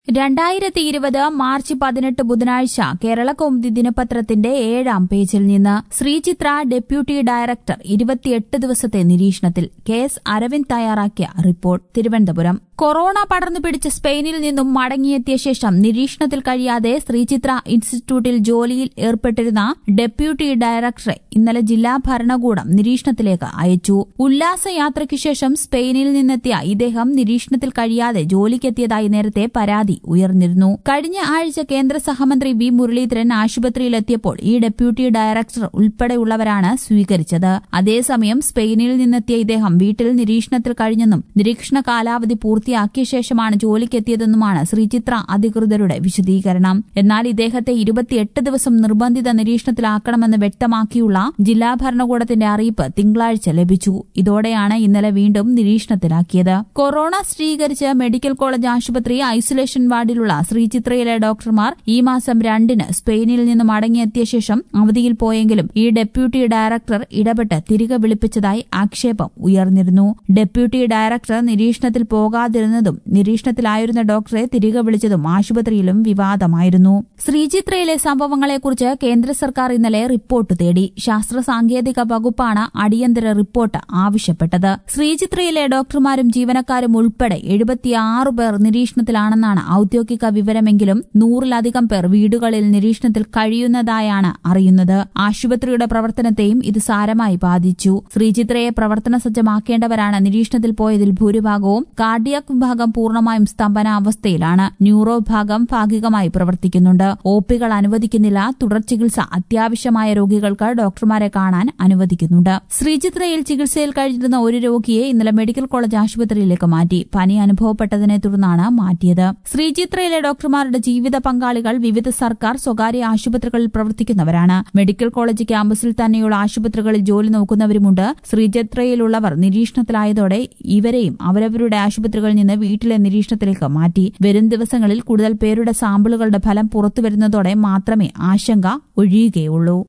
രണ്ടായിരത്തി ഇരുപത് മാർച്ച് പതിനെട്ട് ബുധനാഴ്ച കേരള കൗമുദി ദിനപത്രത്തിന്റെ ഏഴാം പേജിൽ നിന്ന് ശ്രീചിത്ര ഡെപ്യൂട്ടി ഡയറക്ടർ ഇരുപത്തിയെട്ട് ദിവസത്തെ നിരീക്ഷണത്തിൽ കെ എസ് അരവിന്ദ് തയ്യാറാക്കിയ റിപ്പോർട്ട് തിരുവനന്തപുരം കൊറോണ പടർന്നു പിടിച്ച സ്പെയിനിൽ നിന്നും മടങ്ങിയെത്തിയ ശേഷം നിരീക്ഷണത്തിൽ കഴിയാതെ ശ്രീചിത്ര ഇൻസ്റ്റിറ്റ്യൂട്ടിൽ ജോലിയിൽ ഏർപ്പെട്ടിരുന്ന ഡെപ്യൂട്ടി ഡയറക്ടറെ ഇന്നലെ ജില്ലാ ഭരണകൂടം നിരീക്ഷണത്തിലേക്ക് അയച്ചു ഉല്ലാസയാത്രയ്ക്കു ശേഷം സ്പെയിനിൽ നിന്നെത്തിയ ഇദ്ദേഹം നിരീക്ഷണത്തിൽ കഴിയാതെ ജോലിക്കെത്തിയതായി നേരത്തെ പരാതി ഉയർന്നിരുന്നു കഴിഞ്ഞ ആഴ്ച കേന്ദ്ര സഹമന്ത്രി വി മുരളീധരൻ ആശുപത്രിയിലെത്തിയപ്പോൾ ഈ ഡെപ്യൂട്ടി ഡയറക്ടർ ഉൾപ്പെടെയുള്ളവരാണ് സ്വീകരിച്ചത് അതേസമയം സ്പെയിനിൽ നിന്നെത്തിയ ഇദ്ദേഹം വീട്ടിൽ നിരീക്ഷണത്തിൽ കഴിഞ്ഞെന്നും നിരീക്ഷണ കാലാവധി പൂർത്തിയാക്കിയ ശേഷമാണ് ജോലിക്കെത്തിയതെന്നുമാണ് ശ്രീചിത്ര അധികൃതരുടെ വിശദീകരണം എന്നാൽ ഇദ്ദേഹത്തെ ഇരുപത്തിയെട്ട് ദിവസം നിർബന്ധിത നിരീക്ഷണത്തിലാക്കണമെന്ന് വ്യക്തമാക്കിയുള്ള ജില്ലാ ഭരണകൂടത്തിന്റെ അറിയിപ്പ് തിങ്കളാഴ്ച ലഭിച്ചു ഇതോടെയാണ് ഇന്നലെ വീണ്ടും നിരീക്ഷണത്തിലാക്കിയത് കൊറോണ സ്ഥിരീകരിച്ച് മെഡിക്കൽ കോളേജ് ആശുപത്രി ഐസൊലേഷൻ വാർഡിലുള്ള ശ്രീചിത്രയിലെ ഡോക്ടർമാർ ഈ മാസം രണ്ടിന് സ്പെയിനിൽ നിന്ന് മടങ്ങിയെത്തിയ ശേഷം അവധിയിൽ പോയെങ്കിലും ഈ ഡെപ്യൂട്ടി ഡയറക്ടർ ഇടപെട്ട് തിരികെ വിളിപ്പിച്ചതായി ആക്ഷേപം ഉയർന്നിരുന്നു ഡെപ്യൂട്ടി ഡയറക്ടർ നിരീക്ഷണത്തിൽ പോകാതിരുന്നതും നിരീക്ഷണത്തിലായിരുന്ന ഡോക്ടറെ തിരികെ വിളിച്ചതും ആശുപത്രിയിലും വിവാദമായിരുന്നു ശ്രീചിത്രയിലെ സംഭവങ്ങളെക്കുറിച്ച് കേന്ദ്ര സർക്കാർ ഇന്നലെ റിപ്പോർട്ട് തേടി ശാസ്ത്ര സാങ്കേതിക വകുപ്പാണ് അടിയന്തര റിപ്പോർട്ട് ആവശ്യപ്പെട്ടത് ശ്രീചിത്രയിലെ ഡോക്ടർമാരും ജീവനക്കാരും ഉൾപ്പെടെ എഴുപത്തിയാറ് പേർ നിരീക്ഷണത്തിലാണെന്നാണ് ഔദ്യോഗിക വിവരമെങ്കിലും നൂറിലധികം പേർ വീടുകളിൽ നിരീക്ഷണത്തിൽ കഴിയുന്നതായാണ് അറിയുന്നത് ആശുപത്രിയുടെ പ്രവർത്തനത്തെയും ഇത് സാരമായി ബാധിച്ചു ശ്രീചിത്രയെ പ്രവർത്തന സജ്ജമാക്കേണ്ടവരാണ് നിരീക്ഷണത്തിൽ പോയതിൽ ഭൂരിഭാഗവും കാർഡിയാക് വിഭാഗം പൂർണ്ണമായും സ്തംഭനാവസ്ഥയിലാണ് ന്യൂറോ വിഭാഗം ഭാഗികമായി പ്രവർത്തിക്കുന്നുണ്ട് ഒപികൾ അനുവദിക്കുന്നില്ല തുടർ ചികിത്സ അത്യാവശ്യമായ രോഗികൾക്ക് ഡോക്ടർമാരെ കാണാൻ അനുവദിക്കുന്നുണ്ട് ശ്രീചിത്രയിൽ ചികിത്സയിൽ കഴിഞ്ഞിരുന്ന ഒരു രോഗിയെ ഇന്നലെ മെഡിക്കൽ കോളേജ് ആശുപത്രിയിലേക്ക് മാറ്റി പനി അനുഭവപ്പെട്ടതിനെ തുടർന്നാണ് മാറ്റിയത് ശ്രീചിത്രയിലെ ഡോക്ടർമാരുടെ ജീവിത പങ്കാളികൾ വിവിധ സർക്കാർ സ്വകാര്യ ആശുപത്രികളിൽ പ്രവർത്തിക്കുന്നവരാണ് മെഡിക്കൽ കോളേജ് ക്യാമ്പസിൽ തന്നെയുള്ള ആശുപത്രികളിൽ ജോലി നോക്കുന്നവരുമുണ്ട് ശ്രീചിത്രയിലുള്ളവർ നിരീക്ഷണത്തിലായതോടെ ഇവരെയും അവരവരുടെ ആശുപത്രികളിൽ നിന്ന് വീട്ടിലെ നിരീക്ഷണത്തിലേക്ക് മാറ്റി വരും ദിവസങ്ങളിൽ കൂടുതൽ പേരുടെ സാമ്പിളുകളുടെ ഫലം പുറത്തുവരുന്നതോടെ മാത്രമേ ആശങ്ക ഒഴിയുകയുള്ളൂ